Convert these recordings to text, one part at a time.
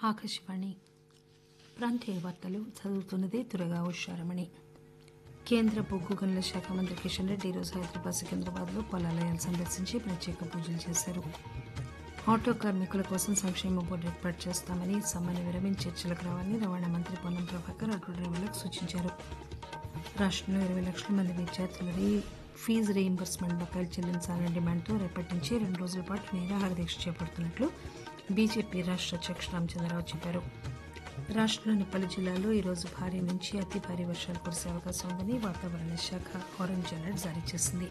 ఆకాశవాణి ప్రాంతీయ వార్తలు చదువుతున్నది దురగా ఉషారమణి కేంద్ర బొగ్గు గనుల శాఖ మంత్రి కిషన్ రెడ్డి ఈరోజు హైదరాబాద్ సికింద్రాబాద్లో పలాలయాలు సందర్శించి ప్రత్యేక పూజలు చేశారు ఆటో కార్మికుల కోసం సంక్షేమ బోర్డు ఏర్పాటు చేస్తామని సమ్మెను విరమించి చర్చలకు రావాలని రవాణా మంత్రి పొన్నం ప్రభాకర్ ఆటో డ్రైవర్లకు సూచించారు రాష్టంలో ఇరవై లక్షల మంది విద్యార్థులది ఫీజు రీయింబర్స్మెంట్ బకాయిలు చెల్లించాలనే డిమాండ్తో రేపటి నుంచి రెండు రోజుల పాటు నిరాహార దీక్ష చేపడుతున్నట్లు బీజేపీ రాష్ట్ర అధ్యక్షుడు రామచంద్రరావు చెప్పారు రాష్టంలోని పలు జిల్లాల్లో ఈరోజు భారీ నుంచి అతి భారీ వర్షాలు కురిసే అవకాశం ఉందని వాతావరణ శాఖ ఆరెంజ్ అలర్ట్ జారీ చేసింది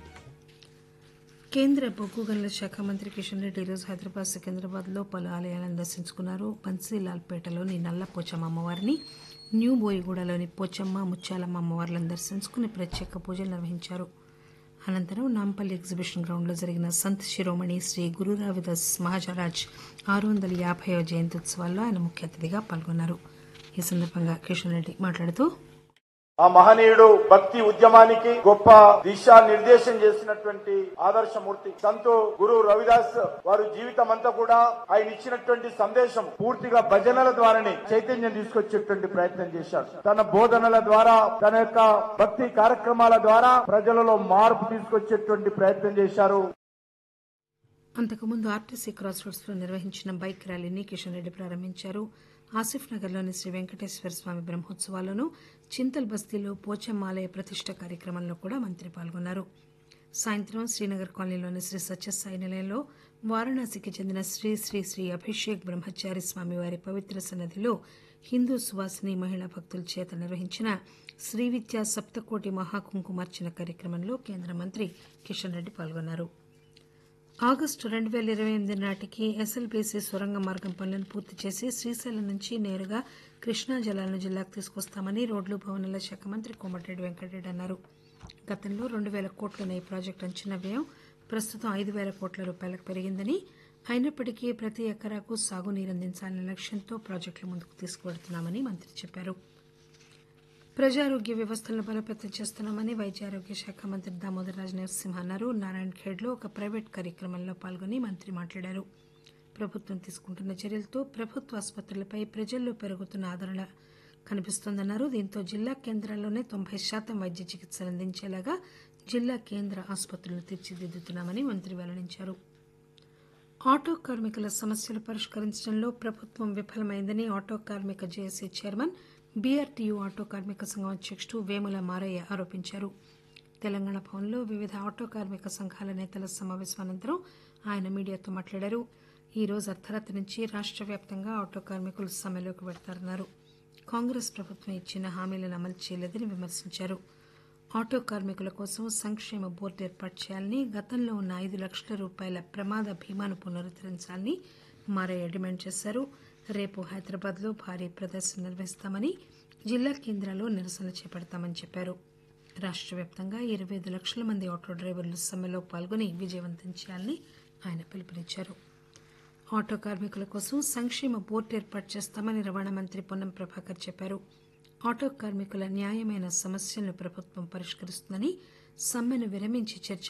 కేంద్ర బొగ్గు గనుల శాఖ మంత్రి కిషన్ రెడ్డి ఈరోజు హైదరాబాద్ సికింద్రాబాద్ లో పలు ఆలయాలను దర్శించుకున్నారు బన్సీలాల్పేటలోని నల్ల పోచమ్మ అమ్మవారిని న్యూ బోయిగూడలోని పోచమ్మ ముత్యాలమ్మ అమ్మవార్లను దర్శించుకుని ప్రత్యేక పూజలు నిర్వహించారు అనంతరం నాంపల్లి ఎగ్జిబిషన్ గ్రౌండ్లో జరిగిన సంత్ శిరోమణి శ్రీ గురు రవిదాస్ మహారాజ్ ఆరు వందల యాభైవ జయంతి ఉత్సవాల్లో ఆయన ముఖ్య అతిథిగా పాల్గొన్నారు ఈ సందర్భంగా కిషన్ రెడ్డి మాట్లాడుతూ ఆ మహనీయుడు భక్తి ఉద్యమానికి గొప్ప దిశా నిర్దేశం చేసినటువంటి ఆదర్శమూర్తి సంతు గురు రవిదాస్ వారు జీవితం అంతా కూడా ఆయన ఇచ్చినటువంటి సందేశం పూర్తిగా భజనల ద్వారానే చైతన్యం తీసుకొచ్చేటువంటి ప్రయత్నం చేశారు తన బోధనల ద్వారా తన యొక్క భక్తి కార్యక్రమాల ద్వారా ప్రజలలో మార్పు తీసుకొచ్చేటువంటి ప్రయత్నం చేశారు అంతకుముందు ఆర్టీసీ క్రాస్ రోడ్స్ లో నిర్వహించిన బైక్ ర్యాలీని కిషన్ రెడ్డి ప్రారంభించారు ఆసిఫ్ నగర్లోని శ్రీ వెంకటేశ్వర స్వామి బ్రహ్మోత్సవాలను చింతల్ బస్తీలో పోచమ్మాలయ ప్రతిష్ట కార్యక్రమంలో కూడా మంత్రి పాల్గొన్నారు సాయంత్రం శ్రీనగర్ కాలనీలోని శ్రీ సత్యసాయి నిలయంలో వారణాసికి చెందిన శ్రీ శ్రీ శ్రీ అభిషేక్ బ్రహ్మచారి స్వామి వారి పవిత్ర సన్నదిలో హిందూ సువాసిని మహిళా భక్తుల చేత నిర్వహించిన శ్రీ విద్యా సప్తకోటి మహాకుంకుమార్చన కార్యక్రమంలో కేంద్ర మంత్రి కిషన్ రెడ్డి పాల్గొన్నారు ఆగస్టు రెండు పేల ఇరవై ఎనిమిది నాటికి ఎస్ఎల్బీసీ సొరంగ మార్గం పనులను పూర్తి చేసి శ్రీశైలం నుంచి నేరుగా కృష్ణా జలాలను జిల్లాకు తీసుకొస్తామని రోడ్లు భవనాల శాఖ మంత్రి కోమటిరెడ్డి వెంకటరెడ్డి అన్నారు గతంలో రెండు వేల కోట్లున్న ఈ ప్రాజెక్టు అంచనా వ్యయం ప్రస్తుతం ఐదు వేల కోట్ల రూపాయలకు పెరిగిందని అయినప్పటికీ ప్రతి ఎకరాకు సాగునీరు అందించాలనే లక్ష్యంతో ప్రాజెక్టులు ముందుకు తీసుకువెడుతున్నామని మంత్రి చెప్పారు ప్రజారోగ్య వ్యవస్థలను బలోపేతం చేస్తున్నామని వైద్య ఆరోగ్య శాఖ మంత్రి దామోదర్ రాజ నరసింహ అన్నారు నారాయణ ఖేడ్లో ఒక ప్రైవేట్ కార్యక్రమంలో పాల్గొని మంత్రి మాట్లాడారు ప్రభుత్వం తీసుకుంటున్న చర్యలతో ప్రభుత్వ ఆసుపత్రులపై ప్రజల్లో పెరుగుతున్న ఆదరణ కనిపిస్తోందన్నారు దీంతో జిల్లా కేంద్రాల్లోనే తొంభై శాతం వైద్య చికిత్సలు అందించేలాగా జిల్లా కేంద్ర ఆసుపత్రులను తీర్చిదిద్దుతున్నామని మంత్రి వెల్లడించారు ఆటో కార్మికుల సమస్యలు పరిష్కరించడంలో ప్రభుత్వం విఫలమైందని ఆటో కార్మిక జేఏసీ చైర్మన్ బీఆర్టీయూ ఆటో కార్మిక సంఘం అధ్యక్షుడు వేముల మారయ్య ఆరోపించారు తెలంగాణ భవన్లో వివిధ ఆటో కార్మిక సంఘాల నేతల సమావేశం అనంతరం ఆయన మీడియాతో మాట్లాడారు ఈ రోజు అర్ధరాత్రి నుంచి రాష్ట్ర వ్యాప్తంగా ఆటో కార్మికులు సమ్మెలోకి పెడతారన్నారు కాంగ్రెస్ ప్రభుత్వం ఇచ్చిన హామీలను అమలు చేయలేదని విమర్శించారు ఆటో కార్మికుల కోసం సంక్షేమ బోర్డు ఏర్పాటు చేయాలని గతంలో ఉన్న ఐదు లక్షల రూపాయల ప్రమాద బీమాను పునరుద్దరించాలని మారయ్య డిమాండ్ చేశారు రేపు హైదరాబాద్ లో భారీ ప్రదర్శన నిర్వహిస్తామని జిల్లా కేంద్రాల్లో నిరసన చేపడతామని చెప్పారు రాష్ట్ర వ్యాప్తంగా ఇరవై ఐదు లక్షల మంది ఆటో డ్రైవర్లు సమ్మెలో పాల్గొని విజయవంతం చేయాలని ఆయన పిలుపునిచ్చారు ఆటో కార్మికుల కోసం సంక్షేమ బోర్డు ఏర్పాటు చేస్తామని రవాణా మంత్రి పొన్నం ప్రభాకర్ చెప్పారు ఆటో కార్మికుల న్యాయమైన సమస్యలను ప్రభుత్వం పరిష్కరిస్తుందని సమ్మెను విరమించి చర్చ